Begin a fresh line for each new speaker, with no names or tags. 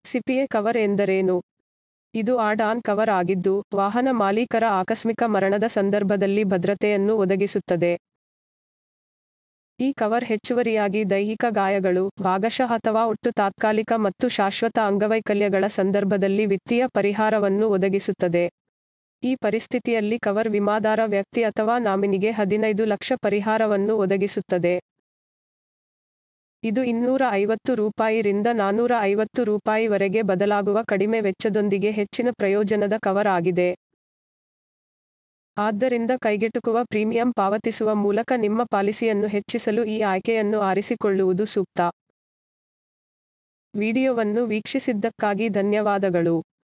CPA cover ಎಂದರೇನು? ಇದು add on cover ಆಗಿದ್ದು, ವಾಹನ ಮಾಲೀಕರ ಆಕಸ್ಮಿಕ ಮರಣದ ಸಂದರ್ಭದಲ್ಲಿ ಭದ್ರತೆಯನ್ನು ಒದಗಿಸುತ್ತದೆ. ಈ ಕವರ್ ಹೆಚ್ಚುವರಿಯಾಗಿ ದೈಹಿಕ ಗಾಯಗಳು, ಭಾಗಶಃ ಅಥವಾ ಒಟ್ಟು ತಾತ್ಕಾಲಿಕ ಮತ್ತು ಶಾಶ್ವತ ಅಂಗವೈಕಲ್ಯಗಳ ಸಂದರ್ಭದಲ್ಲಿ ವಿತ್ತೀಯ ಪರಿಹಾರವನ್ನು ಒದಗಿಸುತ್ತದೆ. ಈ ಪರಿಸ್ಥಿತಿಯಲ್ಲಿ ಕವರ್ ವಿಮಾದಾರ ವ್ಯಕ್ತಿ ಅಥವಾ ನಾಮಿನಿಗೆ ಹದಿನೈದು ಲಕ್ಷ ಪರಿಹಾರವನ್ನು ಒದಗಿಸುತ್ತದೆ. ಇದು ಇನ್ನೂರ ಐವತ್ತು ರೂಪಾಯಿ ರಿಂದ ನಾನೂರ ಐವತ್ತು ರೂಪಾಯಿ ವರೆಗೆ ಬದಲಾಗುವ ಕಡಿಮೆ ವೆಚ್ಚದೊಂದಿಗೆ ಹೆಚ್ಚಿನ ಪ್ರಯೋಜನದ ಕವರ್ ಆಗಿದೆ. ಆದ್ದರಿಂದ ಕೈಗೆಟುಕುವ ಪ್ರೀಮಿಯಂ ಪಾವತಿಸುವ ಮೂಲಕ ನಿಮ್ಮ ಪಾಲಿಸಿಯನ್ನು ಹೆಚ್ಚಿಸಲು ಈ ಆಯ್ಕೆಯನ್ನು ಆರಿಸಿಕೊಳ್ಳುವುದು ಸೂಕ್ತ. ವಿಡಿಯೋವನ್ನು ವೀಕ್ಷಿಸಿದ್ದಕ್ಕಾಗಿ ಧನ್ಯವಾದಗಳು.